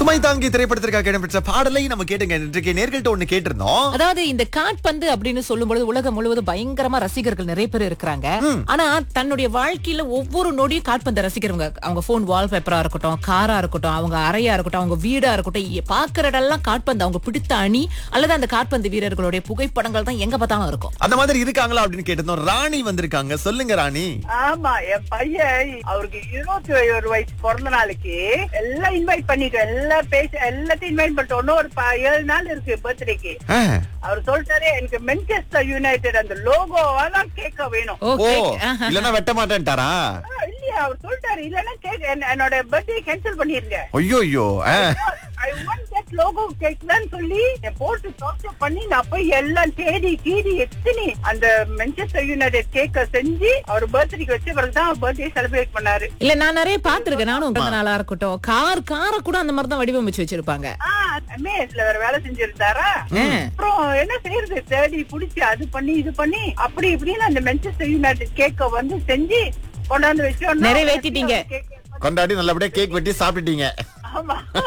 சுமை தாங்கி திரைப்படத்திற்காக இடம்பெற்ற பாடலை நம்ம கேட்டுங்க இன்றைக்கு நேர்கள்ட்ட ஒண்ணு கேட்டிருந்தோம் அதாவது இந்த காட்பந்து அப்படின்னு சொல்லும் பொழுது உலகம் முழுவதும் பயங்கரமா ரசிகர்கள் நிறைய பேர் இருக்கிறாங்க ஆனா தன்னுடைய வாழ்க்கையில ஒவ்வொரு நொடியும் காட்பந்து ரசிக்கிறவங்க அவங்க போன் வால்பேப்பரா இருக்கட்டும் காரா இருக்கட்டும் அவங்க அறையா இருக்கட்டும் அவங்க வீடா இருக்கட்டும் எ- பாக்குற இடம்லாம் காட்பந்து அவங்க பிடித்த அணி அல்லது அந்த காட்பந்து வீரர்களுடைய புகைப்படங்கள் தான் எங்க பார்த்தாலும் இருக்கும் அந்த மாதிரி இருக்காங்களா அப்படின்னு கேட்டிருந்தோம் ராணி வந்திருக்காங்க சொல்லுங்க ராணி ஆமா என் பையன் அவருக்கு இருபத்தி ஒரு வயசு பிறந்த நாளைக்கு எல்லாம் இன்வைட் பண்ணிட்டோம் எல்லாம் பேச எல்லாத்தையும் இன்வைட் பண்ணிட்டோம் இன்னும் ஒரு ப- ஏழு நாள் இருக்கு பர்த்டேக்கு ஆ, அவர் சொல்லிட்டாரு எனக்கு மென்செஸ்டர் யுனைடெட் அந்த லோகோவா தான் கேட்க வேணும் ஓ ஓகே ஆஹா. இல்லன்னா வெட்ட மாட்டேன்ட்டாரா ஆ, இல்லையா அவர் சொல்லிட்டாரு இல்லன்னா கேக் என்னோட பர்த்டே கேன்சல் பண்ணிருங்க ஐயோ ஐயோ ஆ. I want that logo cake தான் சொல்லி என் போட்டு டார்ச்சர் பண்ணி நான் போய் எல்லாம் தேடி கீடி எத்தனை அந்த மென்செஸ்டர் யுனைடெட் கேக்க செஞ்சு அவர் பர்த்டேக்கு வச்ச பிறகு தான் பர்த்டே செலிப்ரேட் பண்ணாரு இல்ல நான் நிறைய பாத்திருக்கேன் நானும் பிறந்த நாளா இருக்கட்டும் கார் காரை கூட அந்த மாதிரி தான் வடிவமைச்சு வச்சிருப்பாங்க ஆஹ் எம்ஏஎஸ்ல வேற வேலை செஞ்சிருந்தாரா ஆ. அப்புறம் என்ன செய்யறது தேடி புடிச்சு அது பண்ணி இது பண்ணி அப்படி இப்படின்னு அந்த மென்செஸ்டர் யுனைடெட் கேக்க வந்து செஞ்சு கொண்டாந்து வச்சோம் நிறைவேத்திட்டீங்க. கொண்டாடி நல்லபடியா கேக் வெட்டி சாப்பிட்டீங்க ஆமா